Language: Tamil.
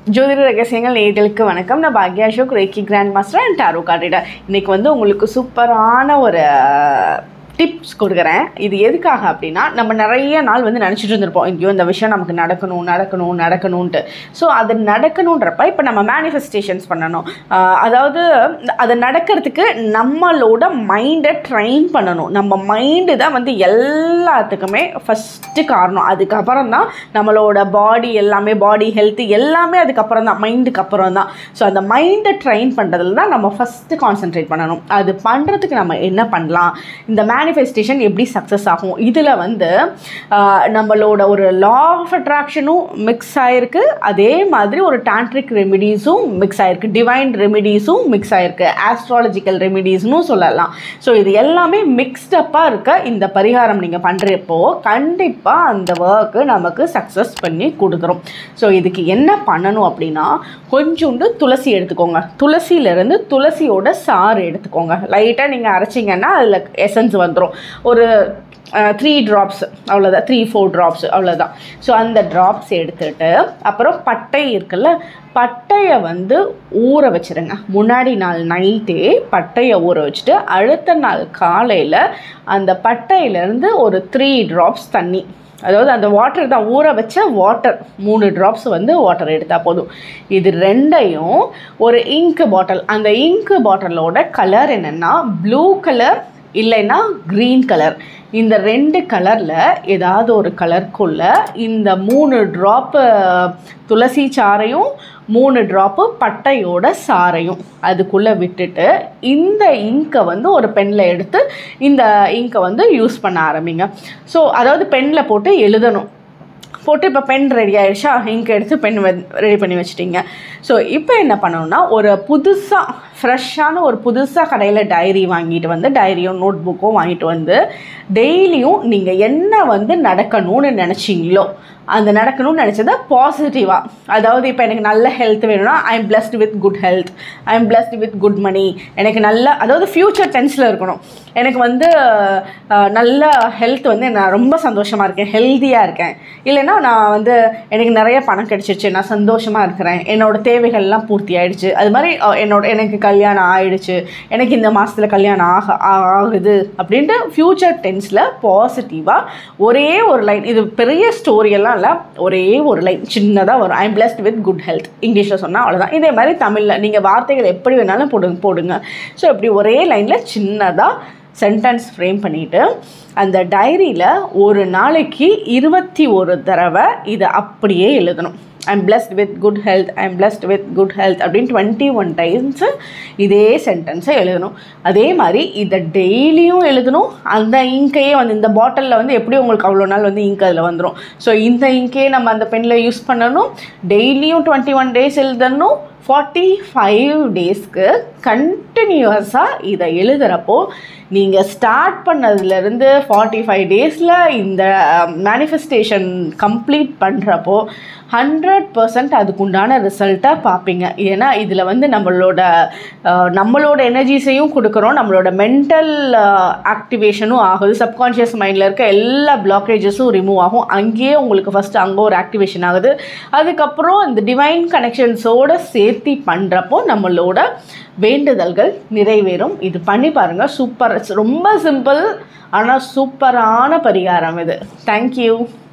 ஜோதிட ரகசியங்கள் நேர்களுக்கு வணக்கம் நான் பாக்யா Ashok reiki grand master and tarot card reader இன்னைக்கு வந்து உங்களுக்கு சூப்பரான ஒரு டிப்ஸ் கொடுக்குறேன் இது எதுக்காக அப்படின்னா நம்ம நிறைய நாள் வந்து நினச்சிட்டு இருந்திருப்போம் ஐயோ இந்த விஷயம் நமக்கு நடக்கணும் நடக்கணும் நடக்கணும்ன்ட்டு ஸோ அது நடக்கணுன்றப்ப இப்போ நம்ம மேனிஃபெஸ்டேஷன்ஸ் பண்ணணும் ஆஹ் அதாவது அது நடக்கிறதுக்கு நம்மளோட மைண்டை ட்ரைன் பண்ணணும் நம்ம மைண்டு தான் வந்து எல்லாத்துக்குமே ஃபஸ்ட்டு காரணம் அதுக்கப்புறம் தான் நம்மளோட பாடி எல்லாமே பாடி ஹெல்த் எல்லாமே அதுக்கப்புறம் தான் மைண்டுக்கு அப்புறம் தான் ஸோ அந்த மைண்டை ட்ரைன் பண்ணுறதுல தான் நம்ம ஃபஸ்ட்டு கான்சென்ட்ரேட் பண்ணணும் அது பண்ணுறதுக்கு நம்ம என்ன பண்ணலாம் இந்த மேனிஃபெஸ்டேஷன் எப்படி சக்ஸஸ் ஆகும் இதில் வந்து ஆஹ், நம்மளோட ஒரு லா ஆஃப் அட்ராக்ஷனும் மிக்ஸ் ஆகிருக்கு அதே மாதிரி ஒரு டான்ட்ரிக் ரெமிடிஸும் மிக்ஸ் ஆகிருக்கு டிவைன் ரெமிடிஸும் மிக்ஸ் ஆகிருக்கு ஆஸ்ட்ராலஜிக்கல் ரெமிடிஸ்னும் சொல்லலாம் ஸோ இது எல்லாமே மிக்ஸ்டப்பாக இருக்க இந்த பரிகாரம் நீங்கள் பண்ணுறப்போ கண்டிப்பாக அந்த ஒர்க்கு நமக்கு சக்ஸஸ் பண்ணி கொடுத்துரும் ஸோ இதுக்கு என்ன பண்ணணும் அப்படின்னா கொஞ்சோண்டு துளசி எடுத்துக்கோங்க துளசியிலேருந்து துளசியோட சாறு எடுத்துக்கோங்க லைட்டாக நீங்கள் அரைச்சிங்கன்னா அதில் எசன்ஸ் வந்துடும் ஒரு த்ரீ ட்ராப்ஸ் அவ்வளோதான் த்ரீ ஃபோர் ட்ராப்ஸ் அவ்வளோதான் ஸோ அந்த ட்ராப்ஸ் எடுத்துட்டு அப்புறம் பட்டை இருக்குல்ல பட்டையை வந்து ஊற வச்சிருங்க முன்னாடி நாள் நைட்டே பட்டையை ஊற வச்சுட்டு அடுத்த நாள் காலையில் அந்த பட்டையிலேருந்து ஒரு த்ரீ ட்ராப்ஸ் தண்ணி அதாவது அந்த வாட்டர் தான் ஊற வச்ச வாட்டர் மூணு ட்ராப்ஸ் வந்து வாட்டர் எடுத்தால் போதும் இது ரெண்டையும் ஒரு இங்க் பாட்டில் அந்த இங்க் பாட்டிலோட கலர் என்னென்னா ப்ளூ கலர் இல்லைன்னா க்ரீன் கலர் இந்த ரெண்டு கலரில் ஏதாவது ஒரு கலருக்குள்ள இந்த மூணு ட்ராப்பு துளசி சாறையும் மூணு ட்ராப்பு பட்டையோட சாறையும் அதுக்குள்ளே விட்டுட்டு இந்த இங்கை வந்து ஒரு பெனில் எடுத்து இந்த இங்கை வந்து யூஸ் பண்ண ஆரம்பிங்க ஸோ அதாவது பெனில் போட்டு எழுதணும் போட்டு இப்போ பென் ரெடி ஆயிடுச்சா இங்க் எடுத்து பென் ரெடி பண்ணி வச்சிட்டிங்க ஸோ இப்போ என்ன பண்ணணும்னா ஒரு புதுசாக ஃப்ரெஷ்ஷான ஒரு புதுசாக கடையில் டைரி வாங்கிட்டு வந்து டைரியும் நோட் புக்கும் வாங்கிட்டு வந்து டெய்லியும் நீங்கள் என்ன வந்து நடக்கணும்னு நினச்சிங்களோ அந்த நடக்கணும்னு நினச்சதை பாசிட்டிவாக அதாவது இப்போ எனக்கு நல்ல ஹெல்த் வேணும்னா I am blessed with good health I am blessed with good money எனக்கு நல்ல அதாவது ஃப்யூச்சர் டென்ஸில் இருக்கணும் எனக்கு வந்து அஹ், நல்ல ஹெல்த் வந்து நான் ரொம்ப சந்தோஷமாக இருக்கேன் ஹெல்த்தியாக இருக்கேன் இல்லைன்னா நான் வந்து எனக்கு நிறைய பணம் கிடைச்சிருச்சு நான் சந்தோஷமாக இருக்கிறேன் என்னோட தேவைகள்லாம் பூர்த்தி ஆயிடுச்சு அது மாதிரி அஹ், என்னோட எனக்கு கல்யாணம் ஆயிடுச்சு எனக்கு இந்த மாதத்தில் கல்யாணம் ஆக ஆகுது அப்படின்ட்டு ஃப்யூச்சர் டென்ஸில் பாசிட்டிவாக ஒரே ஒரு லைன் இது பெரிய ஸ்டோரியெல்லாம் இல்லை ஒரே ஒரு லைன் சின்னதாக வரும் I am blessed with good health இங்கிலீஷில் சொன்னால் அவ்வளோதான் இதே மாதிரி தமிழில் நீங்கள் வார்த்தைகள் எப்படி வேணாலும் போடுங்க போடுங்க ஸோ இப்படி ஒரே லைனில் சின்னதாக சென்டென்ஸ் ஃப்ரேம் பண்ணிவிட்டு அந்த டைரியில் ஒரு நாளைக்கு இருபத்தி ஒரு தடவை இதை அப்படியே எழுதணும் I am blessed with good health I am blessed with good health அப்படின்னு டுவெண்ட்டி ஒன் டைம்ஸு இதே சென்டென்ஸை எழுதணும் அதே மாதிரி இதை டெய்லியும் எழுதணும் அந்த இங்கையே வந்து இந்த பாட்டிலில் வந்து எப்படி உங்களுக்கு அவ்வளோ நாள் வந்து இங்க் அதில் வந்துடும் ஸோ இந்த இங்கே நம்ம அந்த பெனில் யூஸ் பண்ணணும் டெய்லியும் டுவெண்ட்டி ஒன் டேஸ் எழுதணும் ஃபார்ட்டி ஃபைவ் டேஸ்க்கு கண்டினியூஸாக இதை எழுதுகிறப்போ நீங்கள் ஸ்டார்ட் பண்ணதுலேருந்து ஃபார்ட்டி ஃபைவ் டேஸில் இந்த மேனிஃபெஸ்டேஷன் கம்ப்ளீட் பண்ணுறப்போ ஹண்ட்ரட் பர்சன்ட் அதுக்குண்டான ரிசல்ட்டை பார்ப்பீங்க ஏன்னா இதில் வந்து நம்மளோட அஹ், நம்மளோட எனர்ஜிஸையும் கொடுக்குறோம் நம்மளோட மென்டல் ஆக்டிவேஷனும் ஆகுது சப்கான்ஷியஸ் மைண்டில் இருக்க எல்லா பிளாக்கேஜஸும் ரிமூவ் ஆகும் அங்கேயே உங்களுக்கு ஃபஸ்ட்டு அங்கே ஒரு ஆக்டிவேஷன் ஆகுது அதுக்கப்புறம் இந்த டிவைன் கனெக்ஷன்ஸோடு சேர்த்தி பண்ணுறப்போ நம்மளோட வேண்டுதல்கள் நிறைவேறும் இது பண்ணி பாருங்கள் சூப்பர் ரொம்ப சிம்பிள் ஆனால் சூப்பரான பரிகாரம் இது தேங்க்யூ